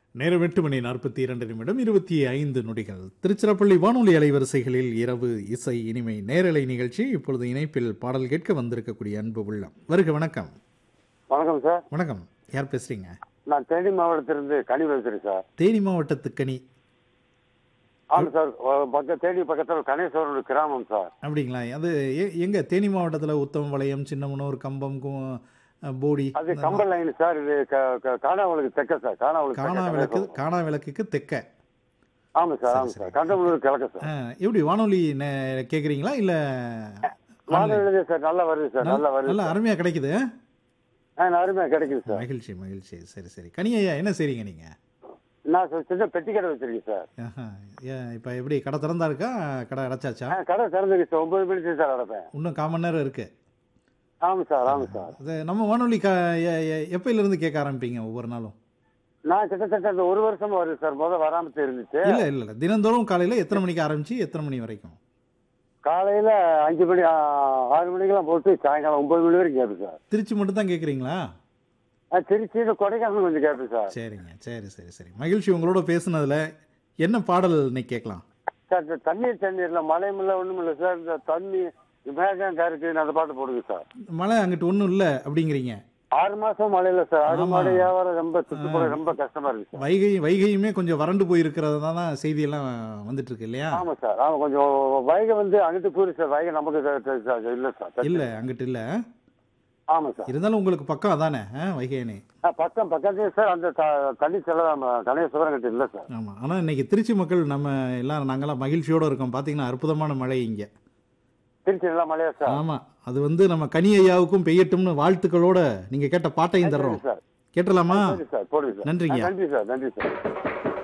நேரம் எட்டு மணி நாற்பத்தி இரண்டு நிமிடம் இருபத்தி ஐந்து நொடிகள் திருச்சிராப்பள்ளி வானொலி அலைவரிசைகளில் இரவு இசை இனிமை நேரலை நிகழ்ச்சி இப்பொழுது இணைப்பில் பாடல் கேட்க வந்திருக்கக்கூடிய அன்பு உள்ளம் வருக வணக்கம் வணக்கம் சார் வணக்கம் யார் பேசுறீங்க நான் தேனி மாவட்டத்திலிருந்து கனி பேசுறேன் சார் தேனி மாவட்டத்து கனி ஆமாம் சார் பக்கம் தேனி பக்கத்தில் கணேஸ்வரர் கிராமம் சார் அப்படிங்களா அது எ- எங்க தேனி மாவட்டத்தில் உத்தமபாளையம் சின்னமனூர் கம்பம் கு- போடி அது கம்பல் லைன் சார் இது க- க- காணாவளுக்கு தெக்க சார் காணாவளுக்கு காணா விளக்கு காணா விளக்குக்கு தெக்க ஆமாம் சார் ஆமாம் சார் கண்டமலூர் கிழக்கு சார் ஆ, எப்படி வானொலி நே- கேக்குறீங்களா இல்ல வானொலி சார் நல்லா வருது சார் நல்லா வருது நல்லா அருமையா கிடைக்குது ஆ நான் அருமையாக கிடைக்குது சார் மகிழ்ச்சி மகிழ்ச்சி சரி சரி கனி ஐயா என்ன செய்றீங்க நீங்க நான் சார் சின்ன பெட்டி கடை வச்சிருக்கேன் சார் ஆஹா. ஏன் இப்போ எப்படி கடை திறந்தா இருக்கா கடை அடைச்சாச்சா ஆ கடை திறந்துருக்கு சார் ஒன்பது மணிக்கு சார் அடைப்பேன் இன்னும் கால் மணி நேரம் இருக்கு ஆமாம் சார் ஆமாம் சார் அது நம்ம வானொலி க எ- எ- எப்பையில இருந்து கேட்க ஆரம்பிப்பீங்க ஒவ்வொரு நாளும் நான் கிட்டத்தட்ட அந்த ஒரு வருஷமா வருது சார் முதல் வராமத்து இருந்துச்சு இல்ல இல்ல இல்ல தினந்தோறும் காலையில எத்தனை மணிக்கு ஆரம்பிச்சு எத்தனை மணி வரைக்கும் காலையில் அஞ்சு மணி ஆ, ஆறு மணிக்கெல்லாம் போட்டு சாயங்காலம் ஒன்பது மணி வரைக்கும் கேட்பேன் சார் திருச்சி மட்டும் தான் கேட்குறீங்களா ஆ, திருச்சியில் கொடைக்கானல் கொஞ்சம் கேட்பேன் சார் சரிங்க சரி சரி சரி மகிழ்ச்சி உங்களோட பேசுனதுல என்ன பாடல் இன்னைக்கு கேட்கலாம் சார் இந்த தண்ணீர் தண்ணீர்ல மழையும் இல்லை ஒன்றும் இல்லை சார் இந்த தண்ணி மேகம் கருக்கு அந்த பாட்டு போடுங்க சார் மழை அங்கிட்டு ஒன்றும் இல்லை அப்படிங்கிறீங்க ஆறு மாசம் மழை இல்லை சார் ஆறு ஆமா. மாடு வியாபாரம் ரொம்ப சுற்றுப்புற ரொம்ப கஷ்டமா இருக்கு சார் வைகை வைகையுமே கொஞ்சம் வறண்டு போயிருக்கிறதா தான் செய்தியெல்லாம் வந்துட்டு இருக்கு இல்லையா ஆமா சார் ஆமா கொஞ்சம் வைகை வந்து அங்கிட்டு கூறு சார் வைகை நமக்கு தெ- தெ- தெ- இல்லை சார் இல்ல அங்கிட்டு இல்ல ஆமா சார் இருந்தாலும் உங்களுக்கு பக்கம் அதானே ஆ, வைகை அணை ஆ, பக்கம் பக்கத்துலேயே சார் அந்த த- தண்ணி செலவு நம்ம கணேஸ்வரம் கிட்ட இல்லை சார் ஆமா ஆனா இன்னைக்கு திருச்சி மக்கள் நம்ம எல்லாம் நாங்கெல்லாம் மகிழ்ச்சியோட இருக்கோம் பாத்தீங்கன்னா அற்புதமான மழை இங்க திருச்சி நல்லா மழையா சார் ஆமா அது வந்து நம்ம கனி ஐயாவுக்கும் பெய்யட்டும்னு வாழ்த்துக்களோட நீங்க கேட்ட பாட்டையும் தர்றோம் சரி சார் கேட்டலாமா சரி சார் போடுங்க சார் நன்றிங்க. ஆ, நன்றி சார் நன்றி சார்